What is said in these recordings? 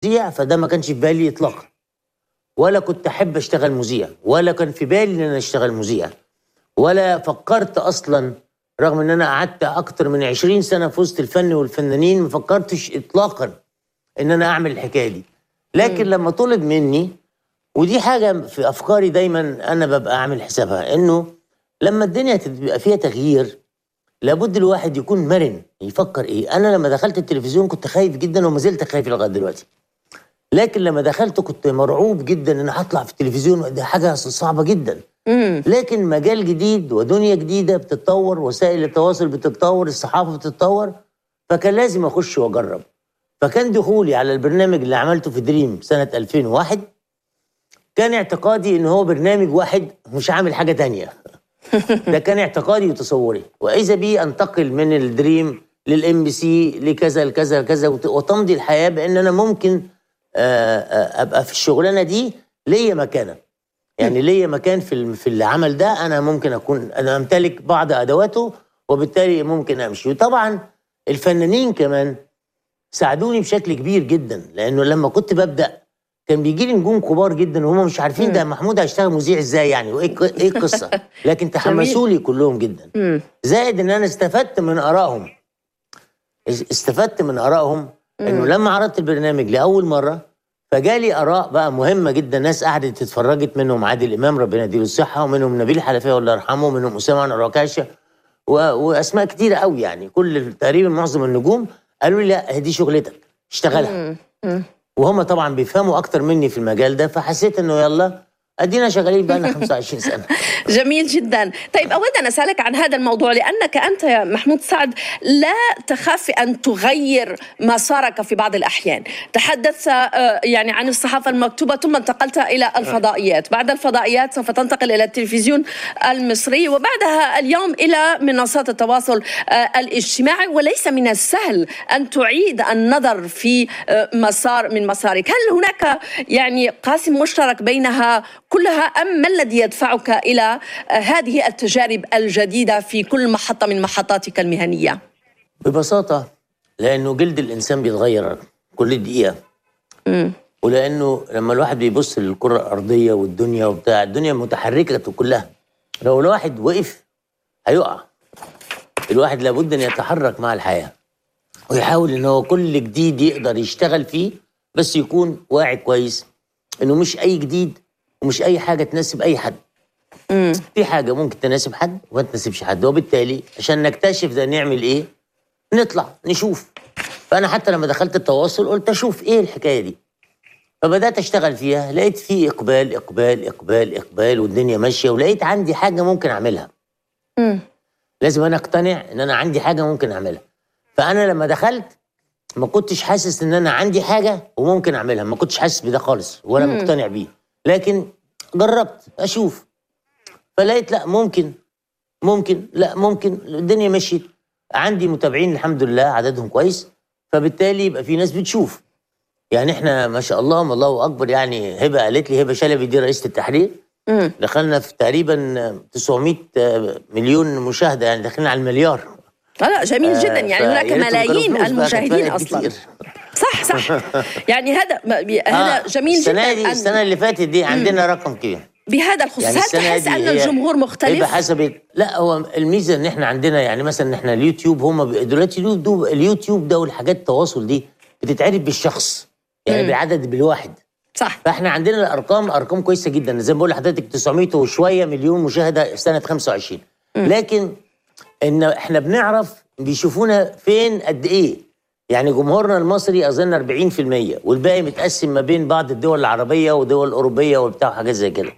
مذيع فده ما كانش في بالي اطلاقا ولا كنت احب اشتغل مذيع ولا كان في بالي ان انا اشتغل مذيع ولا فكرت اصلا رغم ان انا قعدت اكتر من 20 سنه في وسط الفن والفنانين ما فكرتش اطلاقا ان انا اعمل الحكايه دي لكن لما طلب مني ودي حاجه في افكاري دايما انا ببقى اعمل حسابها انه لما الدنيا تبقى فيها تغيير لابد الواحد يكون مرن يفكر ايه انا لما دخلت التلفزيون كنت خايف جدا وما زلت خايف لغايه دلوقتي لكن لما دخلت كنت مرعوب جدا ان هطلع في التلفزيون دي حاجه صعبه جدا مم. لكن مجال جديد ودنيا جديده بتتطور وسائل التواصل بتتطور الصحافه بتتطور فكان لازم اخش واجرب فكان دخولي على البرنامج اللي عملته في دريم سنه 2001 كان اعتقادي ان هو برنامج واحد مش عامل حاجه تانية ده كان اعتقادي وتصوري واذا بي انتقل من الدريم للام بي سي لكذا لكذا لكذا وت- وتمضي الحياه بان انا ممكن آه، آه، ابقى في الشغلانه دي ليا مكانه يعني ليا مكان في الم- في العمل ده انا ممكن اكون انا امتلك بعض ادواته وبالتالي ممكن امشي وطبعا الفنانين كمان ساعدوني بشكل كبير جدا لانه لما كنت ببدا كان بيجي لي نجوم كبار جدا وهم مش عارفين ده محمود هيشتغل مذيع ازاي يعني وايه الق- ايه القصه لكن تحمسوا لي كلهم جدا مم. زائد ان انا استفدت من ارائهم اس- استفدت من ارائهم انه لما عرضت البرنامج لاول مره فجالي اراء بقى مهمه جدا ناس قعدت اتفرجت منهم عادل امام ربنا يديله الصحه ومنهم نبيل حلفيه الله يرحمه ومنهم اسامه انور عكاشه و... واسماء كتيره قوي يعني كل تقريبا معظم النجوم قالوا لي لا هي دي شغلتك اشتغلها مم. وهم طبعا بيفهموا اكتر مني في المجال ده فحسيت انه يلا ادينا شغالين بقى لنا 25 سنه جميل جدا طيب أود أن أسألك عن هذا الموضوع لأنك أنت يا محمود سعد لا تخاف أن تغير مسارك في بعض الأحيان تحدثت آه، يعني عن الصحافة المكتوبة ثم انتقلت إلى الفضائيات بعد الفضائيات سوف تنتقل إلى التلفزيون المصري وبعدها اليوم إلى منصات التواصل آه، الاجتماعي وليس من السهل أن تعيد النظر في آه، مسار من مسارك هل هناك يعني قاسم مشترك بينها كلها أم ما الذي يدفعك إلى آه، هذه التجارب الجديدة في كل محطة من محطاتك المهنية ببساطه لانه جلد الانسان بيتغير كل دقيقه مم. ولانه لما الواحد بيبص للكره الارضيه والدنيا وبتاع الدنيا متحركه كلها لو الواحد وقف هيقع الواحد لابد ان يتحرك مع الحياه ويحاول ان هو كل جديد يقدر يشتغل فيه بس يكون واعي كويس انه مش اي جديد ومش اي حاجه تناسب اي حد مم. في حاجه ممكن تناسب حد وما تناسبش حد وبالتالي عشان نكتشف ده نعمل ايه نطلع نشوف فانا حتى لما دخلت التواصل قلت اشوف ايه الحكايه دي فبدات اشتغل فيها لقيت في اقبال اقبال اقبال اقبال والدنيا ماشيه ولقيت عندي حاجه ممكن اعملها مم. لازم انا اقتنع ان انا عندي حاجه ممكن اعملها فانا لما دخلت ما كنتش حاسس ان انا عندي حاجه وممكن اعملها ما كنتش حاسس بده خالص ولا مم. مقتنع بيه لكن جربت اشوف فلقيت لا ممكن ممكن لا ممكن الدنيا مشيت عندي متابعين الحمد لله عددهم كويس فبالتالي يبقى في ناس بتشوف يعني احنا ما شاء الله ما الله اكبر يعني هبه قالت لي هبه شلبي دي رئيسه التحرير مم. دخلنا في تقريبا 900 مليون مشاهده يعني داخلين على المليار لا جميل آه، جدا يعني هناك فيا ريتهم كانوا ملايين فلوس بقى، كانت المشاهدين فرقت اصلا كتير. صح صح يعني هذا هذا آه، جميل السنه جدا دي السنه اللي فاتت دي عندنا رقم كبير بهذا الخصوص يعني هل السنة تحس دي ان هي- الجمهور يبقى مختلف؟ حسب لا هو الميزه ان احنا عندنا يعني مثلا ان احنا اليوتيوب هم ب- دلوقتي اليوتيوب اليوتيوب ده والحاجات التواصل دي بتتعرف بالشخص يعني مم. بالعدد بالواحد صح فاحنا عندنا الارقام ارقام كويسه جدا زي ما بقول لحضرتك 900 وشويه مليون مشاهده في سنه 25 لكن ان احنا بنعرف بيشوفونا فين قد ايه يعني جمهورنا المصري اظن 40% والباقي متقسم ما بين بعض الدول العربيه ودول الاوروبيه وبتاع حاجات زي كده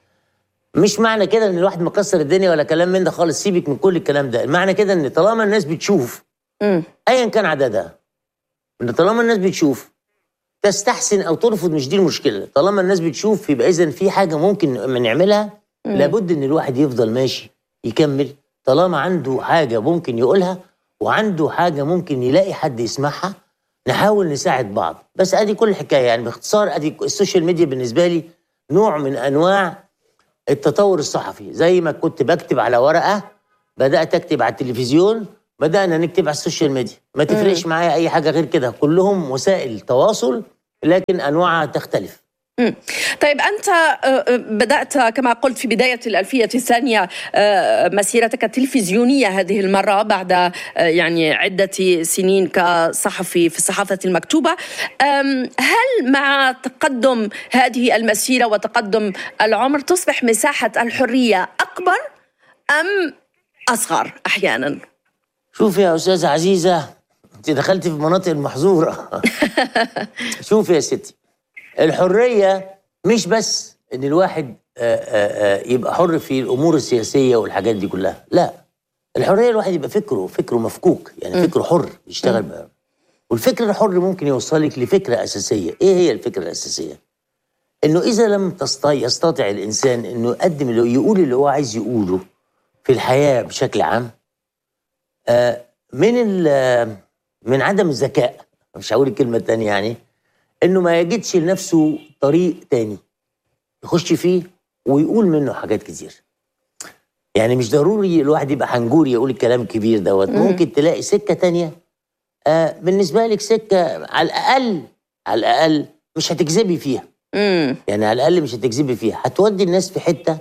مش معنى كده ان الواحد مكسر الدنيا ولا كلام من ده خالص سيبك من كل الكلام ده معنى كده ان طالما الناس بتشوف مم. ايا كان عددها ان طالما الناس بتشوف تستحسن او ترفض مش دي المشكله طالما الناس بتشوف يبقى اذا في حاجه ممكن نعملها لابد ان الواحد يفضل ماشي يكمل طالما عنده حاجه ممكن يقولها وعنده حاجه ممكن يلاقي حد يسمعها نحاول نساعد بعض بس ادي كل الحكايه يعني باختصار ادي السوشيال ميديا بالنسبه لي نوع من انواع التطور الصحفي زي ما كنت بكتب على ورقه بدات اكتب على التلفزيون بدانا نكتب على السوشيال ميديا ما تفرقش معايا اي حاجه غير كده كلهم وسائل تواصل لكن انواعها تختلف مم. طيب أنت آه، آه، بدأت كما قلت في بداية الألفية الثانية آه، مسيرتك التلفزيونية هذه المرة بعد آه، يعني عدة سنين كصحفي في الصحافة المكتوبة أم، هل مع تقدم هذه المسيرة وتقدم العمر تصبح مساحة الحرية أكبر أم أصغر أحيانا؟ شوف يا استاذه عزيزه انت دخلتي في مناطق المحظوره شوف يا ستي الحريه مش بس ان الواحد آه، آه، آه، يبقى حر في الامور السياسيه والحاجات دي كلها لا الحريه الواحد يبقى فكره فكره مفكوك يعني فكره حر يشتغل بقى والفكر الحر ممكن يوصلك لفكره اساسيه ايه هي الفكره الاساسيه انه اذا لم تستطيع يستطيع الانسان انه يقدم اللي يقول اللي هو عايز يقوله في الحياه بشكل عام آه، من ال- من عدم الذكاء مش هقول الكلمه الثانيه يعني انه ما يجدش لنفسه طريق تاني يخش فيه ويقول منه حاجات كتير يعني مش ضروري الواحد يبقى حنجوري يقول الكلام الكبير دوت ممكن تلاقي سكه تانية آه بالنسبه لك سكه على الاقل على الاقل مش هتكذبي فيها مم. يعني على الاقل مش هتكذبي فيها هتودي الناس في حته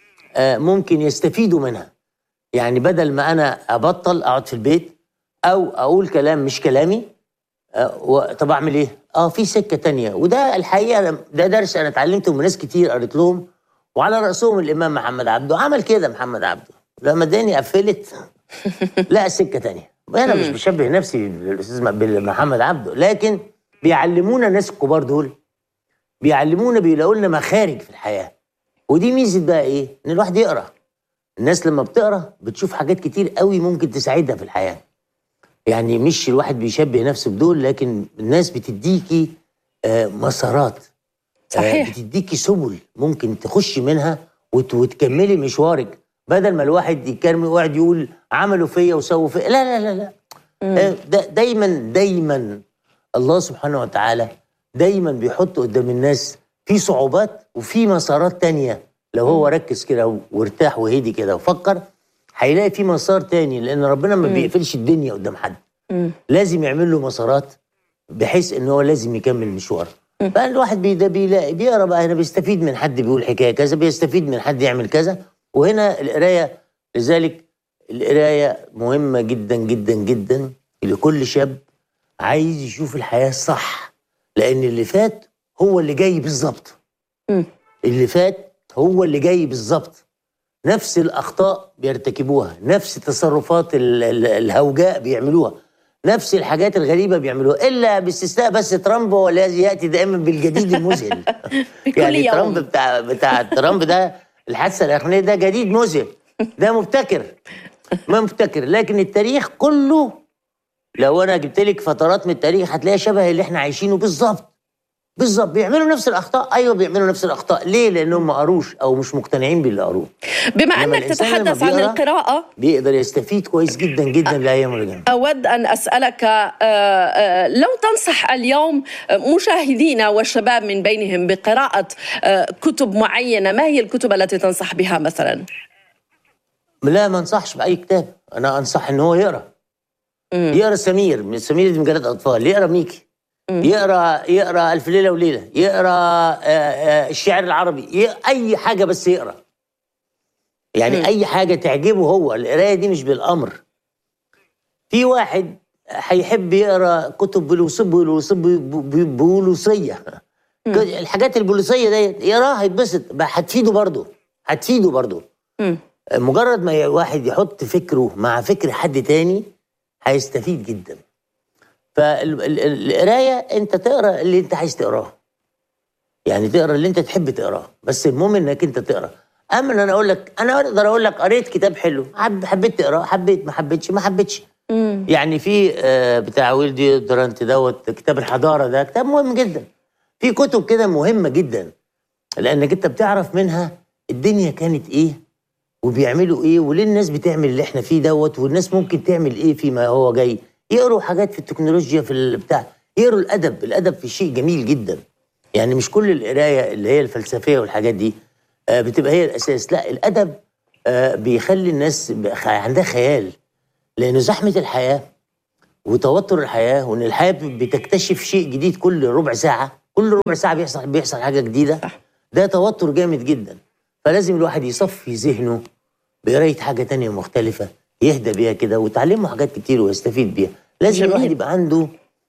آه ممكن يستفيدوا منها يعني بدل ما انا ابطل اقعد في البيت او اقول كلام مش كلامي آه و- طب اعمل ايه؟ اه في سكه تانية وده الحقيقه ده درس انا اتعلمته من ناس كتير قريت لهم وعلى راسهم الامام محمد عبده عمل كده محمد عبده لما الدنيا قفلت لقى سكه تانية انا مش بشبه نفسي بالاستاذ م- بمحمد عبده لكن بيعلمونا الناس الكبار دول بيعلمونا بيلاقوا لنا مخارج في الحياه ودي ميزه بقى ايه؟ ان الواحد يقرا الناس لما بتقرا بتشوف حاجات كتير قوي ممكن تساعدها في الحياه يعني مش الواحد بيشبه نفسه بدول لكن الناس بتديكي آه، مسارات آه، صحيح. بتديكي سبل ممكن تخشي منها وت- وتكملي مشوارك بدل ما الواحد يكرم ويقعد يقول عملوا فيا وسووا فيا لا لا لا لا آه، دا دايما دايما الله سبحانه وتعالى دايما بيحط قدام الناس في صعوبات وفي مسارات تانية لو هو ركز كده وارتاح وهدي كده وفكر هيلاقي في مسار تاني لان ربنا ما بيقفلش الدنيا قدام حد لازم يعمل له مسارات بحيث ان هو لازم يكمل مشواره فالواحد بي ده بيلاقي بيقرا بقى هنا بيستفيد من حد بيقول حكايه كذا بيستفيد من حد يعمل كذا وهنا القرايه لذلك القرايه مهمه جدا جدا جدا لكل شاب عايز يشوف الحياه الصح لان اللي فات هو اللي جاي بالظبط مم. اللي فات هو اللي جاي بالظبط نفس الاخطاء بيرتكبوها نفس التصرفات ال- ال- الهوجاء بيعملوها نفس الحاجات الغريبه بيعملوها الا باستثناء بس ترامب هو الذي ياتي دائما بالجديد المذهل بكل يعني يوم. ترامب بتاع بتاع ترامب ده الحادثه الاخرانيه ده جديد مذهل ده مبتكر ما مبتكر لكن التاريخ كله لو انا جبت لك فترات من التاريخ هتلاقيها شبه اللي احنا عايشينه بالظبط بالظبط بيعملوا نفس الاخطاء ايوه بيعملوا نفس الاخطاء ليه لانهم ما قروش او مش مقتنعين باللي قروه بما لما أنك الإنسان لما تتحدث عن بيقرأ القراءة بيقدر يستفيد كويس جدا جدا لايام الجامعه أود أن أسألك آه، آه، لو تنصح اليوم مشاهدينا والشباب من بينهم بقراءة آه، كتب معينة ما هي الكتب التي تنصح بها مثلا؟ لا ما انصحش باي كتاب انا انصح ان هو يقرا يقرا سمير من سمير دي مجلات اطفال يقرا ميكي يقرا يقرا الف ليله وليله يقرا آه، آه، الشعر العربي يقرأ اي حاجه بس يقرا يعني اي حاجه تعجبه هو القرايه دي مش بالامر في واحد هيحب يقرا كتب بولوسيه بولوسيه الحاجات البوليسيه ديت يقراها هيتبسط بقى هتفيده برضه هتفيده برضه مم. مجرد ما واحد يحط فكره مع فكر حد تاني هيستفيد جدا فالقرايه انت تقرا اللي انت عايز تقراه يعني تقرا اللي انت تحب تقراه بس المهم انك انت تقرا اما ان انا اقول لك انا اقدر اقول لك قريت كتاب حلو حب حبيت تقراه حبيت ما حبيتش ما حبيتش يعني في آه، بتاع ويلدي درانت دوت كتاب الحضاره ده كتاب مهم جدا في كتب كده مهمه جدا لانك انت بتعرف منها الدنيا كانت ايه وبيعملوا ايه وليه الناس بتعمل اللي احنا فيه دوت والناس ممكن تعمل ايه فيما هو جاي يقروا حاجات في التكنولوجيا في البتاع يقروا الادب الادب في شيء جميل جدا يعني مش كل القرايه اللي هي الفلسفيه والحاجات دي آه، بتبقى هي الاساس لا الادب آه، بيخلي الناس بقى خ- عندها خيال لان زحمه الحياه وتوتر الحياه وان الحياه بتكتشف شيء جديد كل ربع ساعه كل ربع ساعه بيحصل بيحصل حاجه جديده ده توتر جامد جدا فلازم الواحد يصفي ذهنه بقرايه حاجه تانية مختلفه يهدى بيها كده ويتعلمه حاجات كتير ويستفيد بيها لازم جميل. الواحد يبقى عنده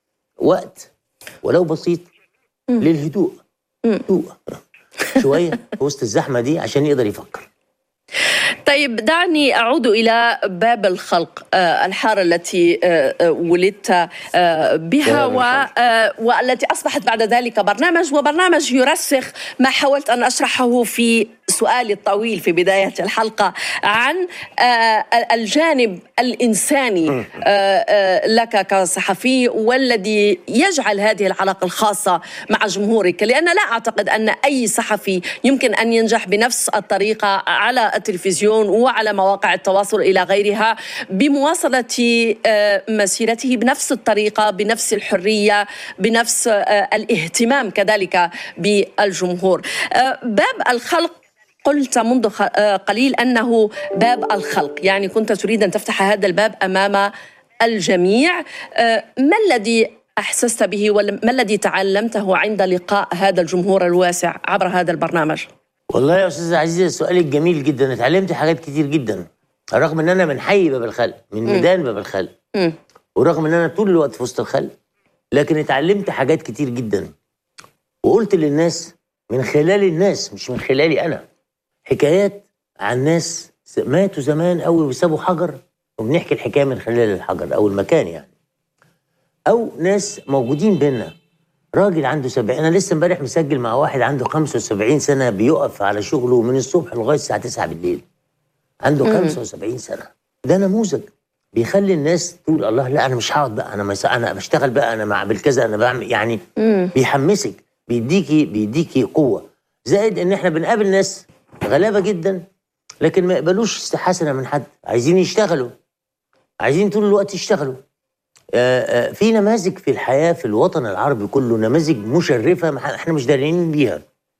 وقت ولو بسيط للهدوء هدوء شويه في وسط الزحمه دي عشان يقدر يفكر طيب دعني أعود إلى باب الخلق آه، الحارة التي آه، آه، ولدت آه، بها باب و- الخلق. آه، والتي أصبحت بعد ذلك برنامج وبرنامج يرسخ ما حاولت أن أشرحه في سؤالي الطويل في بداية الحلقة عن آه، الجانب الإنساني آه، آه، لك كصحفي والذي يجعل هذه العلاقة الخاصة مع جمهورك لأن لا أعتقد أن أي صحفي يمكن أن ينجح بنفس الطريقة على التلفزيون وعلى مواقع التواصل إلى غيرها بمواصلة آه، مسيرته بنفس الطريقة بنفس الحرية بنفس آه، الاهتمام كذلك بالجمهور آه، باب الخلق قلت منذ خ- آه، قليل انه باب الخلق، يعني كنت تريد ان تفتح هذا الباب امام الجميع، آه، ما الذي احسست به وما الذي تعلمته عند لقاء هذا الجمهور الواسع عبر هذا البرنامج؟ والله يا استاذ عزيزه سؤالك جميل جدا اتعلمت حاجات كتير جدا رغم ان انا من حي باب الخلق من ميدان باب الخلق مم. ورغم ان انا طول الوقت في وسط الخلق لكن اتعلمت حاجات كتير جدا وقلت للناس من خلال الناس مش من خلالي انا حكايات عن ناس ماتوا زمان قوي وسابوا حجر وبنحكي الحكايه من خلال الحجر او المكان يعني او ناس موجودين بينا راجل عنده 70 انا لسه امبارح مسجل مع واحد عنده 75 سنه بيقف على شغله من الصبح لغايه الساعه 9 بالليل عنده 75 سنه ده نموذج بيخلي الناس تقول الله لا انا مش هقعد بقى انا مس... انا بشتغل بقى انا مع بالكذا انا بعمل يعني بيحمسك بيديكي بيديكي قوه زائد ان احنا بنقابل ناس غلابه جدا لكن ما يقبلوش استحسنه من حد عايزين يشتغلوا عايزين طول الوقت يشتغلوا آه، آه، في نماذج في الحياه في الوطن العربي كله نماذج مشرفه ما ح- احنا مش دارين بيها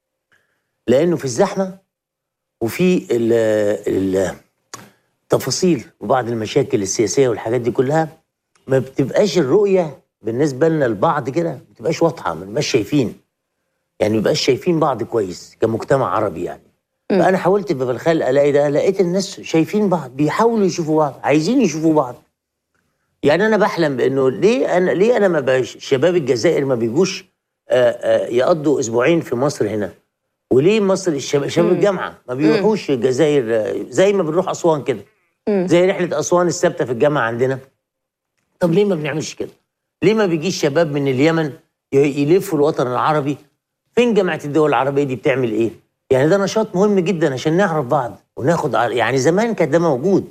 لانه في الزحمه وفي ال- ال- التفاصيل وبعض المشاكل السياسيه والحاجات دي كلها ما بتبقاش الرؤيه بالنسبه لنا البعض كده ما بتبقاش واضحه ما بنبقاش شايفين يعني ما بنبقاش شايفين بعض كويس كمجتمع عربي يعني فانا حاولت في باب الخلق الاقي ده لقيت الناس شايفين بعض بيحاولوا يشوفوا بعض عايزين يشوفوا بعض يعني انا بحلم بانه ليه انا ليه انا ما بقاش شباب الجزائر ما بيجوش آه، آه، يقضوا اسبوعين في مصر هنا وليه مصر الشباب شباب الجامعه ما بيروحوش الجزائر آه، زي ما بنروح اسوان كده زي رحله اسوان الثابته في الجامعه عندنا طب ليه ما بنعملش كده ليه ما بيجيش شباب من اليمن ي- يلفوا الوطن العربي فين جامعه الدول العربيه دي بتعمل ايه يعني ده نشاط مهم جدا عشان نعرف بعض وناخد ع- يعني زمان كان ده موجود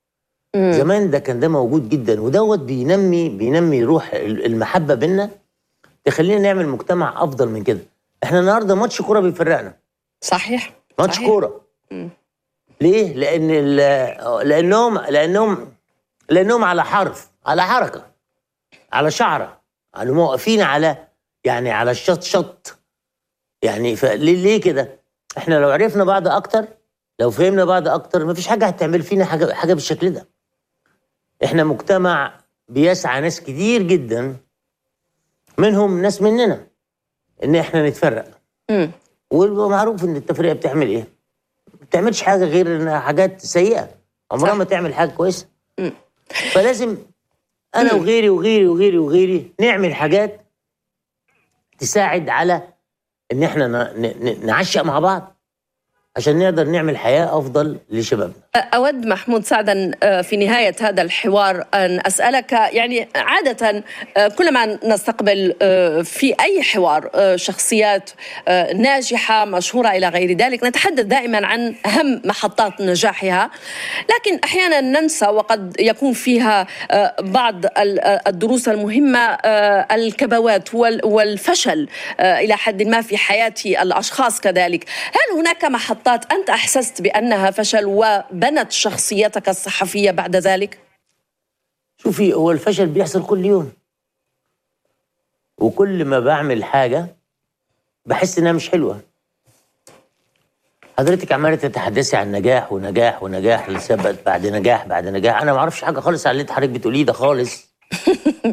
زمان ده كان ده موجود جدا ودوت بينمي بينمي روح ال- المحبه بينا تخلينا نعمل مجتمع افضل من كده احنا النهارده ماتش كوره بيفرقنا صحيح ماتش صحيح. كوره ليه لان ال- لانهم لانهم لانهم على حرف على حركه على شعره على واقفين على يعني على الشط شط يعني فليه ليه كده احنا لو عرفنا بعض اكتر لو فهمنا بعض اكتر مفيش حاجه هتعمل فينا حاجه حاجه بالشكل ده احنا مجتمع بيسعى ناس كتير جدا منهم ناس مننا ان احنا نتفرق مم. ومعروف ان التفرقه بتعمل ايه؟ ما بتعملش حاجه غير انها حاجات سيئه عمرها صح. ما تعمل حاجه كويسه فلازم انا وغيري وغيري وغيري وغيري نعمل حاجات تساعد على ان احنا ن- ن- نعشق مع بعض عشان نقدر نعمل حياه افضل لشبابنا أود محمود سعدا آه، في نهاية هذا الحوار أن أسألك يعني عادة آه، كلما نستقبل آه، في أي حوار آه، شخصيات آه، ناجحة مشهورة إلى غير ذلك نتحدث دائما عن أهم محطات نجاحها لكن أحيانا ننسى وقد يكون فيها آه، بعض ال- آه، الدروس المهمة آه، الكبوات وال- والفشل آه، إلى حد ما في حياة الأشخاص كذلك هل هناك محطات أنت أحسست بأنها فشل وبنت شخصيتك الصحفية بعد ذلك؟ شوفي هو الفشل بيحصل كل يوم وكل ما بعمل حاجه بحس انها مش حلوه حضرتك عماله تتحدثي عن نجاح ونجاح ونجاح لسبب بعد نجاح بعد نجاح انا ما اعرفش حاجه خالص عن اللي انت حضرتك بتقوليه ده خالص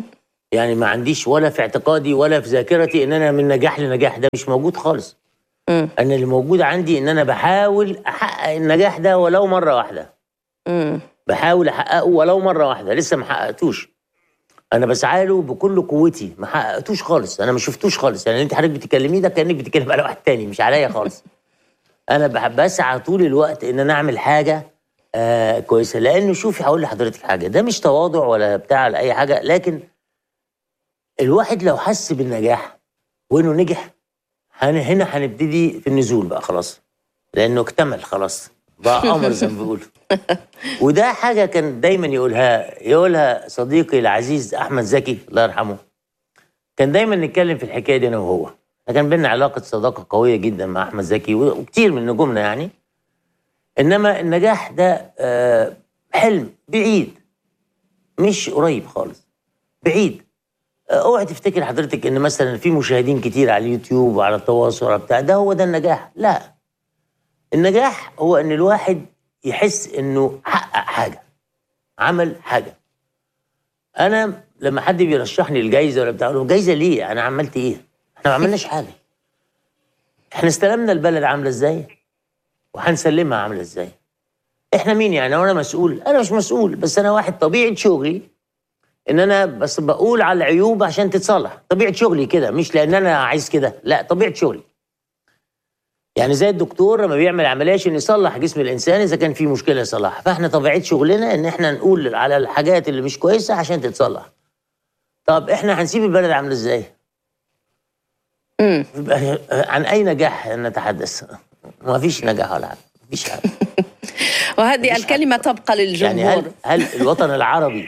يعني ما عنديش ولا في اعتقادي ولا في ذاكرتي ان انا من نجاح لنجاح ده مش موجود خالص مم. انا اللي موجود عندي ان انا بحاول احقق النجاح ده ولو مره واحده مم. بحاول احققه ولو مره واحده لسه ما حققتوش انا بسعى له بكل قوتي ما حققتوش خالص انا ما شفتوش خالص يعني اللي انت حضرتك بتكلميه ده كانك بتتكلم على واحد تاني مش عليا خالص انا بح- بسعى طول الوقت ان انا اعمل حاجه آه كويسه لانه شوفي هقول لحضرتك حاجه ده مش تواضع ولا بتاع ولا اي حاجه لكن الواحد لو حس بالنجاح وانه نجح هن هنا هنبتدي في النزول بقى خلاص لانه اكتمل خلاص بقى قمر زي ما بيقولوا وده حاجه كان دايما يقولها يقولها صديقي العزيز احمد زكي الله يرحمه كان دايما نتكلم في الحكايه دي انا وهو كان بينا علاقه صداقه قويه جدا مع احمد زكي وكتير من نجومنا يعني انما النجاح ده آه، حلم بعيد مش قريب خالص بعيد آه، اوعي تفتكر حضرتك ان مثلا في مشاهدين كتير على اليوتيوب وعلى التواصل وعلى بتاع ده هو ده النجاح لا النجاح هو ان الواحد يحس انه حقق حاجه عمل حاجه انا لما حد بيرشحني الجايزه ولا بتاع أقول له جايزه ليه انا عملت ايه احنا ما عملناش حاجه احنا استلمنا البلد عامله ازاي وهنسلمها عامله ازاي احنا مين يعني وانا مسؤول انا مش مسؤول بس انا واحد طبيعه شغلي ان انا بس بقول على العيوب عشان تتصلح طبيعه شغلي كده مش لان انا عايز كده لا طبيعه شغلي يعني زي الدكتور لما بيعمل عمليه عشان يصلح جسم الانسان اذا كان في مشكله يصلحها فاحنا طبيعه شغلنا ان احنا نقول على الحاجات اللي مش كويسه عشان تتصلح طب احنا هنسيب البلد عامله ازاي مم. يبقى عن اي نجاح نتحدث ما فيش نجاح ولا حاجه مفيش حاجه وهذه مفيش الكلمة تبقى للجمهور يعني هل هل الوطن العربي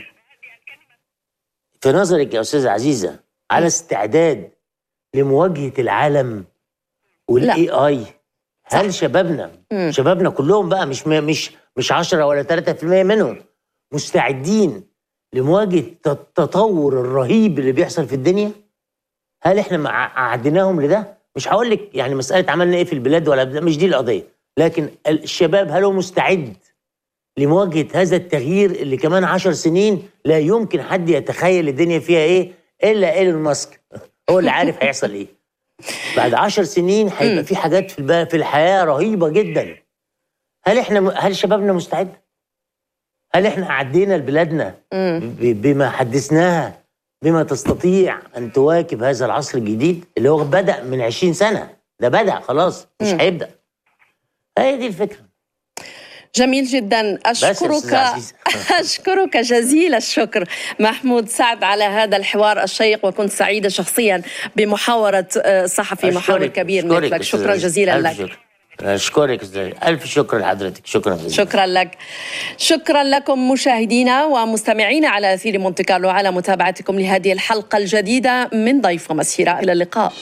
في نظرك يا استاذه عزيزه على استعداد لمواجهه العالم والاي اي هل شبابنا مم. شبابنا كلهم بقى مش مش مش 10 ولا 3% منهم مستعدين لمواجهه التطور الرهيب اللي بيحصل في الدنيا هل احنا مع- عديناهم لده مش هقول لك يعني مساله عملنا ايه في البلاد ولا بلا- مش دي القضيه لكن الشباب هل هو مستعد لمواجهه هذا التغيير اللي كمان عشر سنين لا يمكن حد يتخيل الدنيا فيها ايه الا ايلون ماسك هو اللي عارف هيحصل ايه بعد عشر سنين هيبقى في حاجات في الب- في الحياه رهيبه جدا هل احنا هل شبابنا مستعد؟ هل احنا عدينا لبلادنا مم. ب- بما حدثناها بما تستطيع ان تواكب هذا العصر الجديد اللي هو بدا من 20 سنه ده بدا خلاص مش مم. هيبدا هي دي الفكره جميل جدا يا أستاذ أشكرك عزيز. أشكرك جزيل الشكر محمود سعد على هذا الحوار الشيق وكنت سعيدة شخصيا بمحاورة آه، صحفي محاور أشكرك- كبير أشكرك مثلك أستاذ شكرا عزيز. جزيلا ألف لك شكر. اشكرك أستاذ. الف شكر لحضرتك شكرا جزيلا شكرا لك شكرا لكم مشاهدينا ومستمعينا على أثير مونتي كارلو على متابعتكم لهذه الحلقة الجديدة من ضيف ومسيرة إلى اللقاء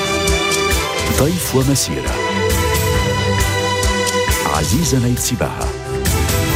ضيف ومسيرة عزيزة نيت سباها